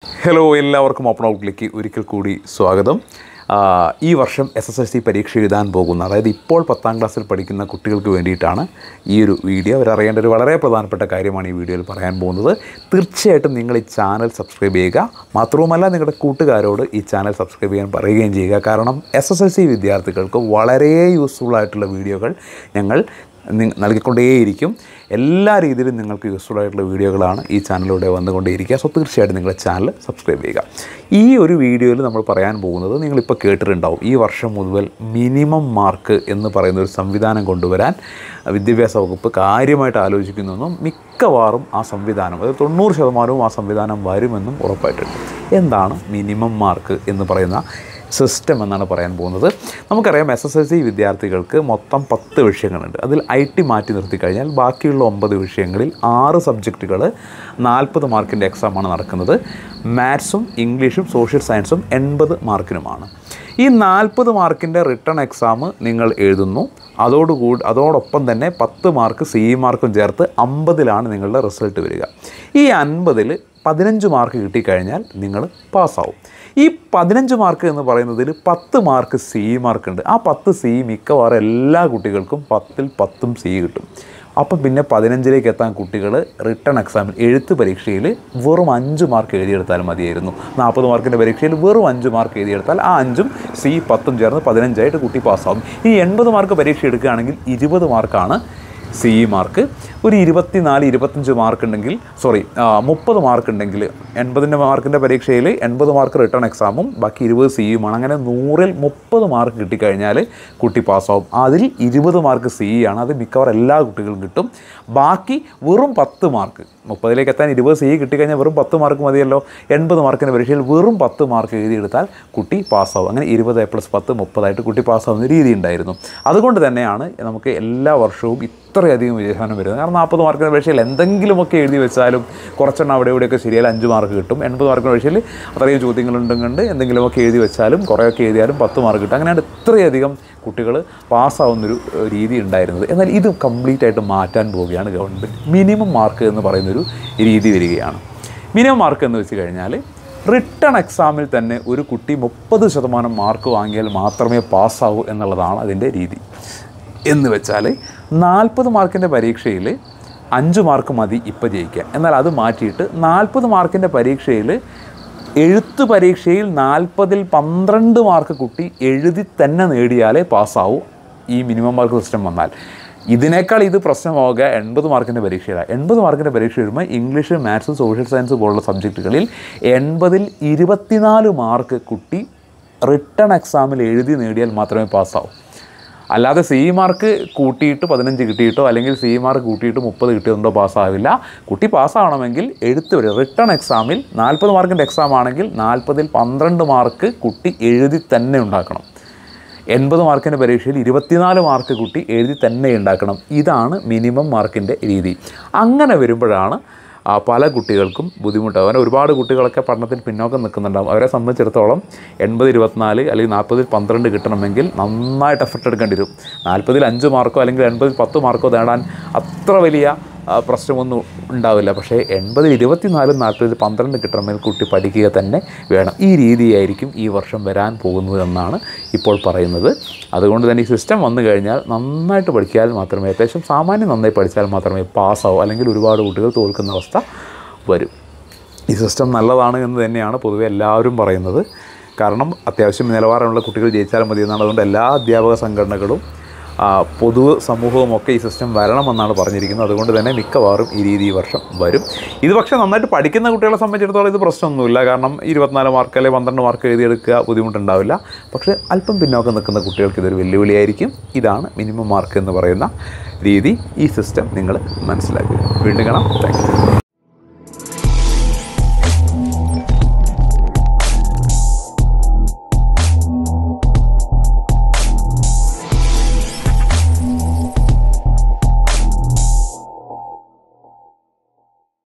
hello എല്ലാവർക്കും open ഔട്ട്ലേക്ക് ഒരിക്കൽ കൂടി സ്വാഗതം ആ, ഈ വർഷം എസ് എസ് എൽ സി പരീക്ഷ എഴുതാൻ പോകുന്ന അതായത് ഇപ്പോൾ പത്താം ക്ലാസ്സിൽ പഠിക്കുന്ന കുട്ടികൾക്ക് വേണ്ടിയിട്ടാണ് ഈ ഒരു വീഡിയോ അവരറിയേണ്ട ഒരു വളരെ പ്രധാനപ്പെട്ട കാര്യമാണ് ഈ വീഡിയോയിൽ പറയാൻ പോകുന്നത് തീർച്ചയായിട്ടും നിങ്ങൾ ഈ ചാനൽ സബ്സ്ക്രൈബ് ചെയ്യുക മാത്രവുമല്ല നിങ്ങളുടെ കൂട്ടുകാരോട് ഈ ചാനൽ സബ്സ്ക്രൈബ് ചെയ്യാൻ പറയുകയും ചെയ്യുക കാരണം എസ് എസ് എൽ സി വിദ്യാർത്ഥികൾക്ക് വളരെ യൂസ്ഫുൾ ആയിട്ടുള്ള വീഡിയോകൾ ഞങ്ങൾ നി- നൽകിക്കൊണ്ടേയിരിക്കും എല്ലാ രീതിയിലും നിങ്ങൾക്ക് യൂസ്ഫുൾ ആയിട്ടുള്ള വീഡിയോകളാണ് ഈ ചാനലിലൂടെ വന്നുകൊണ്ടേയിരിക്കുക സോ തീർച്ചയായിട്ടും നിങ്ങളുടെ ചാനൽ സബ്സ്ക്രൈബ് ചെയ്യുക ഈ ഒരു വീഡിയോയിൽ നമ്മൾ പറയാൻ പോകുന്നത് നിങ്ങളിപ്പോൾ കേട്ടിട്ടുണ്ടാവും ഈ വർഷം മുതൽ മിനിമം മാർക്ക് എന്ന് പറയുന്ന ഒരു സംവിധാനം കൊണ്ടുവരാൻ വിദ്യാഭ്യാസ വകുപ്പ് കാര്യമായിട്ട് ആലോചിക്കുന്നെന്നും മിക്കവാറും ആ സംവിധാനം അതായത് തൊണ്ണൂറ് ശതമാനവും ആ സംവിധാനം വരുമെന്നും ഉറപ്പായിട്ടുണ്ട് എന്താണ് മിനിമം മാർക്ക് എന്ന് പറയുന്ന സിസ്റ്റം എന്നാണ് പറയാൻ പോകുന്നത് നമുക്കറിയാം എസ് എസ് എൽ സി വിദ്യാർത്ഥികൾക്ക് മൊത്തം പത്ത് വിഷയങ്ങളുണ്ട് അതിൽ ഐ ടി മാറ്റി നിർത്തി കഴിഞ്ഞാൽ ബാക്കിയുള്ള ഒമ്പത് വിഷയങ്ങളിൽ ആറ് സബ്ജക്റ്റുകൾ നാൽപ്പത് മാർക്കിൻ്റെ എക്സാമാണ് നടക്കുന്നത് മാത്സും ഇംഗ്ലീഷും സോഷ്യൽ സയൻസും എൺപത് മാർക്കിനുമാണ് ഈ നാൽപ്പത് മാർക്കിൻ്റെ റിട്ടേൺ എക്സാം നിങ്ങൾ എഴുതുന്നു അതോടുകൂടി അതോടൊപ്പം തന്നെ പത്ത് മാർക്ക് സി മാർക്കും ചേർത്ത് അമ്പതിലാണ് നിങ്ങളുടെ റിസൾട്ട് വരിക ഈ അൻപതിൽ പതിനഞ്ച് മാർക്ക് കിട്ടിക്കഴിഞ്ഞാൽ നിങ്ങൾ പാസ്സാവും ഈ പതിനഞ്ച് മാർക്ക് എന്ന് പറയുന്നതിൽ പത്ത് മാർക്ക് സി മാർക്ക് ഉണ്ട് ആ പത്ത് സി മിക്കവാറും എല്ലാ കുട്ടികൾക്കും പത്തിൽ പത്തും സി കിട്ടും അപ്പം പിന്നെ പതിനഞ്ചിലേക്ക് എത്താൻ കുട്ടികൾ റിട്ടേൺ എക്സാമിൽ എഴുത്ത് പരീക്ഷയിൽ വെറും അഞ്ച് മാർക്ക് എഴുതിയെടുത്താൽ മതിയായിരുന്നു നാൽപ്പത് മാർക്കിൻ്റെ പരീക്ഷയിൽ വെറും അഞ്ച് മാർക്ക് എഴുതിയെടുത്താൽ ആ അഞ്ചും സി പത്തും ചേർന്ന് പതിനഞ്ചായിട്ട് കുട്ടി പാസ്സാവും ഈ എൺപത് മാർക്ക് പരീക്ഷ എടുക്കുകയാണെങ്കിൽ ഇരുപത് മാർക്കാണ് സി ഇ മാർക്ക് ഒരു ഇരുപത്തിനാല് ഇരുപത്തഞ്ച് മാർക്ക് ഉണ്ടെങ്കിൽ സോറി മുപ്പത് മാർക്ക് ഉണ്ടെങ്കിൽ എൺപതിൻ്റെ മാർക്കിൻ്റെ പരീക്ഷയിൽ എൺപത് മാർക്ക് റിട്ടേൺ എക്സാമും ബാക്കി ഇരുപത് സി യുമാണ് അങ്ങനെ നൂറിൽ മുപ്പത് മാർക്ക് കിട്ടിക്കഴിഞ്ഞാൽ കുട്ടി പാസ്സാവും അതിൽ ഇരുപത് മാർക്ക് സി ആണ് അത് മിക്കവാറും എല്ലാ കുട്ടികളും കിട്ടും ബാക്കി വെറും പത്ത് മാർക്ക് മുപ്പതിലേക്ക് എത്താൻ ഇരുപത് സി കിട്ടിക്കഴിഞ്ഞാൽ വെറും പത്ത് മാർക്ക് മതിയല്ലോ എൺപത് മാർക്കിൻ്റെ പരീക്ഷയിൽ വെറും പത്ത് മാർക്ക് എഴുതിയെടുത്താൽ കുട്ടി പാസ്സാവും അങ്ങനെ ഇരുപത് എ പ്ലസ് പത്ത് മുപ്പതായിട്ട് കുട്ടി പാസ്സാവുന്ന രീതി ഉണ്ടായിരുന്നു അതുകൊണ്ട് തന്നെയാണ് നമുക്ക് എല്ലാ വർഷവും ഇത്രയധികം വിജയശതമാനം വരുന്നത് കാരണം നാൽപ്പത് മാർക്കിൻ്റെ പരീക്ഷയിൽ എന്തെങ്കിലുമൊക്കെ എഴുതി വെച്ചാലും കുറച്ചെണ്ണം അവിടെ ഇവിടെയൊക്കെ ശരിയാൽ അഞ്ച് മാർക്ക് കിട്ടും എൺപത് മാർക്കിൻ്റെ പരീക്ഷയിൽ അത്രയും ചോദ്യങ്ങളുണ്ടെങ്കിൽ എന്തെങ്കിലുമൊക്കെ എഴുതി വെച്ചാലും കുറേയൊക്കെ എഴുതിയാലും പത്ത് മാർക്ക് കിട്ടും അങ്ങനെയാണ് ഇത്രയധികം കുട്ടികൾ പാസ്സാവുന്നൊരു ഏഹ്, രീതി ഉണ്ടായിരുന്നത് എന്നാൽ ഇത് കംപ്ലീറ്റ് ആയിട്ട് മാറ്റാൻ പോവുകയാണ് ഗവൺമെൻറ് മിനിമം മാർക്ക് എന്ന് പറയുന്നൊരു രീതി വരികയാണ് മിനിമം മാർക്ക് എന്ന് വെച്ച് കഴിഞ്ഞാൽ റിട്ടേൺ എക്സാമിൽ തന്നെ ഒരു കുട്ടി മുപ്പത് ശതമാനം മാർക്ക് വാങ്ങിയാൽ മാത്രമേ പാസ്സാവൂ എന്നുള്ളതാണ് അതിൻ്റെ രീതി എന്ന് വെച്ചാൽ നാൽപ്പത് മാർക്കിൻ്റെ പരീക്ഷയിൽ അഞ്ച് മാർക്ക് മതി ഇപ്പോൾ ജയിക്കാൻ എന്നാൽ അത് മാറ്റിയിട്ട് നാൽപ്പത് മാർക്കിൻ്റെ പരീക്ഷയിൽ എഴുത്ത് പരീക്ഷയിൽ നാൽപ്പതിൽ പന്ത്രണ്ട് മാർക്ക് കുട്ടി എഴുതി തന്നെ നേടിയാലേ പാസ്സാവൂ ഈ മിനിമം മാർക്ക് സിസ്റ്റം വന്നാൽ ഇതിനേക്കാൾ ഇത് പ്രശ്നമാവുക എൺപത് മാർക്കിൻ്റെ പരീക്ഷയിലാണ് എൺപത് മാർക്കിൻ്റെ പരീക്ഷ വരുമ്പോൾ ഇംഗ്ലീഷ് മാത്സ് സോഷ്യൽ സയൻസ് പോലുള്ള സബ്ജക്റ്റുകളിൽ എൺപതിൽ ഇരുപത്തിനാല് മാർക്ക് കുട്ടി റിട്ടേൺ എക്സാമിൽ എഴുതി നേടിയാൽ മാത്രമേ പാസ്സാവൂ അല്ലാതെ സി മാർക്ക് കൂട്ടിയിട്ട് പതിനഞ്ച് കിട്ടിയിട്ടോ അല്ലെങ്കിൽ സി മാർക്ക് കൂട്ടിയിട്ട് മുപ്പത് കിട്ടിയതുകൊണ്ടോ പാസ്സാവില്ല കുട്ടി പാസ്സാവണമെങ്കിൽ എഴുത്ത് വരും റിട്ടേൺ എക്സാമിൽ നാൽപ്പത് മാർക്കിൻ്റെ എക്സാം ആണെങ്കിൽ നാൽപ്പതിൽ പന്ത്രണ്ട് മാർക്ക് കുട്ടി എഴുതി തന്നെ ഉണ്ടാക്കണം എൺപത് മാർക്കിൻ്റെ പരീക്ഷയിൽ ഇരുപത്തിനാല് മാർക്ക് കുട്ടി എഴുതി തന്നെ ഉണ്ടാക്കണം ഇതാണ് മിനിമം മാർക്കിൻ്റെ രീതി അങ്ങനെ വരുമ്പോഴാണ് ആ, പല കുട്ടികൾക്കും ബുദ്ധിമുട്ടാവും അങ്ങനെ ഒരുപാട് കുട്ടികളൊക്കെ പഠനത്തിൽ പിന്നോക്കം നിൽക്കുന്നുണ്ടാവും അവരെ സംബന്ധിച്ചിടത്തോളം എൺപത് ഇരുപത്തിനാല് അല്ലെങ്കിൽ നാൽപ്പതിൽ പന്ത്രണ്ട് കിട്ടണമെങ്കിൽ നന്നായിട്ട് എഫർട്ട് എടുക്കേണ്ടി വരും നാൽപ്പതിൽ അഞ്ച് മാർക്കോ അല്ലെങ്കിൽ എൺപതിൽ പത്ത് മാർക്കോ നേടാൻ അത്ര വലിയ ആ, പ്രശ്നമൊന്നും ഉണ്ടാവില്ല പക്ഷേ എൺപതിൽ ഇരുപത്തിനാലും നാൽപ്പതിൽ പന്ത്രണ്ട് കിട്ടണമെങ്കിൽ കുട്ടി പഠിക്കുക തന്നെ വേണം ഈ രീതിയായിരിക്കും ഈ വർഷം വരാൻ പോകുന്നത് എന്നാണ് ഇപ്പോൾ പറയുന്നത് അതുകൊണ്ട് തന്നെ ഈ സിസ്റ്റം വന്നു കഴിഞ്ഞാൽ നന്നായിട്ട് പഠിച്ചാൽ മാത്രമേ അത്യാവശ്യം സാമാന്യം നന്നായി പഠിച്ചാൽ മാത്രമേ പാസ്സാവൂ അല്ലെങ്കിൽ ഒരുപാട് കുട്ടികൾ തോൽക്കുന്ന അവസ്ഥ വരും ഈ സിസ്റ്റം നല്ലതാണ് എന്ന് തന്നെയാണ് പൊതുവെ എല്ലാവരും പറയുന്നത് കാരണം അത്യാവശ്യം നിലവാരമുള്ള കുട്ടികൾ ജയിച്ചാൽ മതി എന്നാണ് അതുകൊണ്ട് എല്ലാ അധ്യാപക സംഘടനകളും ആ, പൊതു സമൂഹവും ഒക്കെ ഈ സിസ്റ്റം വരണമെന്നാണ് പറഞ്ഞിരിക്കുന്നത് അതുകൊണ്ട് തന്നെ മിക്കവാറും ഈ രീതി ഈ വർഷം വരും ഇത് പക്ഷേ നന്നായിട്ട് പഠിക്കുന്ന കുട്ടികളെ സംബന്ധിച്ചിടത്തോളം ഇത് പ്രശ്നമൊന്നുമില്ല കാരണം ഇരുപത്തിനാല് മാർക്ക് അല്ലെങ്കിൽ പന്ത്രണ്ട് മാർക്ക് എഴുതിയെടുക്കുക ബുദ്ധിമുട്ടുണ്ടാവില്ല പക്ഷേ അല്പം പിന്നോക്കം നിൽക്കുന്ന കുട്ടികൾക്ക് ഇതൊരു വെല്ലുവിളിയായിരിക്കും ഇതാണ് മിനിമം മാർക്ക് എന്ന് പറയുന്ന രീതി ഈ സിസ്റ്റം നിങ്ങൾ മനസ്സിലാക്കുക വീണ്ടും കാണാം താങ്ക് യു